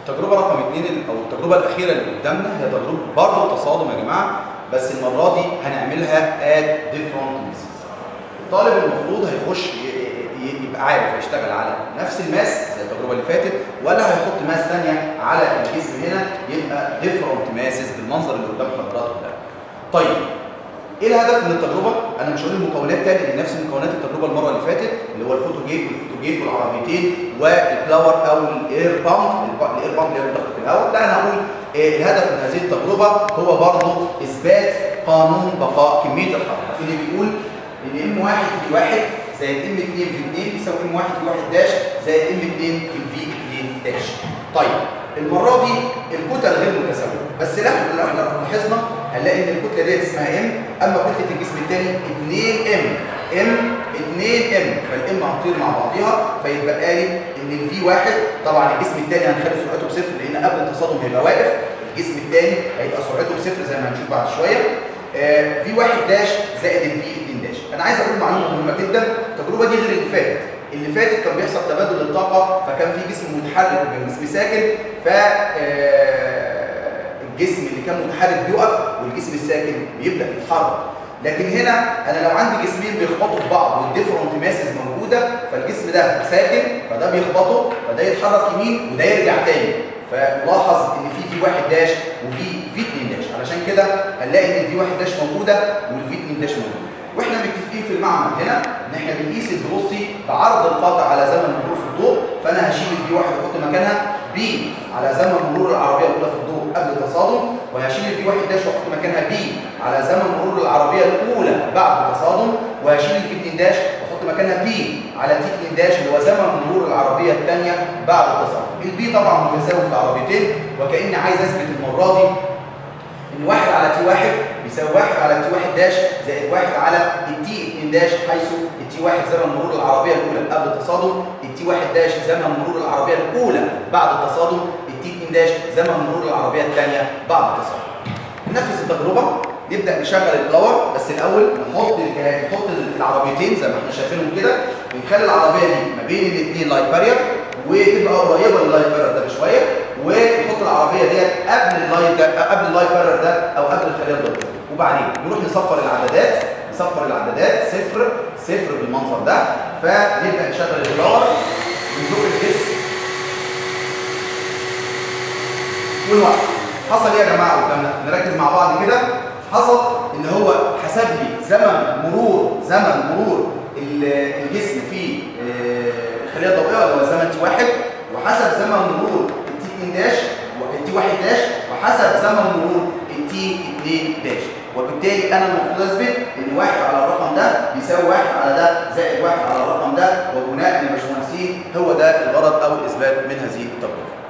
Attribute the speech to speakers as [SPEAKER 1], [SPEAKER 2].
[SPEAKER 1] التجربه رقم اثنين او التجربه الاخيره اللي قدامنا هي تجربه برضه تصادم يا جماعه بس المره دي هنعملها at different places الطالب المفروض هيخش ي- ي- يبقى عارف هيشتغل على نفس الماس زي التجربه اللي فاتت ولا هيحط ماس ثانيه على الجسم هنا يبقى different masses بالمنظر اللي قدام حضراتكم ده طيب ايه الهدف من التجربه؟ انا مش هقول المكونات تاني لان نفس مكونات التجربه المره اللي فاتت اللي هو الفوتو جيت والفوتو جيت والعربيتين والبلاور او الاير بامب الاير بامب اللي هي بتضغط في الهواء لا انا هقول إيه الهدف من هذه التجربه هو برضه اثبات قانون بقاء كميه الحراره اللي بيقول ان ام 1 في 1 زائد ام 2 في 2 يساوي ام 1 في 1 داش زائد ام 2 في الفي 2 داش طيب المره دي الكتل غير متساويه بس لا لو احنا لاحظنا هنلاقي ان الكتله ديت اسمها ام اما كتله الجسم الثاني 2 ام ام 2 ام فالام هتطير مع بعضيها فيتبقى لي ان الفي واحد طبعا الجسم الثاني هنخلي سرعته بصفر لان قبل التصادم هيبقى واقف الجسم الثاني هيبقى سرعته بصفر زي ما هنشوف بعد شويه في واحد داش زائد الفي 2 داش انا عايز اقول معلومه مهمه جدا التجربه دي غير اللي فاتت اللي فاتت كان بيحصل تبادل للطاقه فكان في جسم متحرك وكان جسم ساكن ف آه، الجسم اللي كان متحرك بيقف والجسم الساكن بيبدا يتحرك لكن هنا انا لو عندي جسمين بيخبطوا في بعض والديفرنت ماسز موجوده فالجسم ده ساكن فده بيخبطه فده يتحرك يمين وده يرجع تاني فنلاحظ ان في في واحد داش وفي في 2 داش علشان كده هنلاقي ان الفي واحد داش موجوده والفي 2 داش موجوده واحنا متفقين في المعمل هنا ان احنا بنقيس الفيلوسيتي بعرض القاطع على زمن مرور في الضوء فانا هشيل الفي واحد واحط مكانها بي على زمن مرور العربيه الاولى في الضوء قبل التصادم وهشيل الفي واحد داش واحط مكانها بي على زمن مرور العربيه الاولى بعد التصادم وهشيل الفي 2 داش واحط مكانها بي على تي 2 داش اللي هو زمن مرور العربيه الثانيه بعد التصادم البي طبعا متساوي في العربيتين وكاني عايز اثبت المره دي ان واحد على تي واحد بيساوي واحد على تي واحد داش زائد واحد على التي 2 داش حيث التي واحد زمن مرور العربيه الاولى قبل التصادم التي واحد داش زمن مرور العربيه الاولى بعد التصادم التي 2 داش زمن مرور العربيه الثانيه بعد التصادم ننفذ التجربه نبدا نشغل البلاور بس الاول نحط الجهاز نحط العربيتين زي ما احنا شايفينهم كده بنخلي العربيه دي ما بين الاثنين لايت بارير وتبقى قريبه لللايت بارير ده بشويه ونحط العربيه ديت قبل اللايت ده قبل اللايت بارير ده او قبل الخليه الضوئيه وبعدين نروح نصفر العدادات نصفر العدادات صفر صفر بالمنظر ده فنبدا نشغل البلاور ونزق الجسم ونوقف حصل ايه يا جماعه قدامنا نركز مع بعض كده حصل ان هو حسب لي زمن مرور زمن مرور ال- الجسم في آه، الخليه الضوئيه اللي هو زمن تي واحد وحسب زمن مرور التي 2 داش والتي 1 داش وحسب زمن مرور التي 2 داش وبالتالي انا المفروض اثبت ان واحد على الرقم ده بيساوي واحد على ده زائد واحد على الرقم ده وبناء يا باشمهندسين هو ده الغرض او الاثبات من هذه التجربه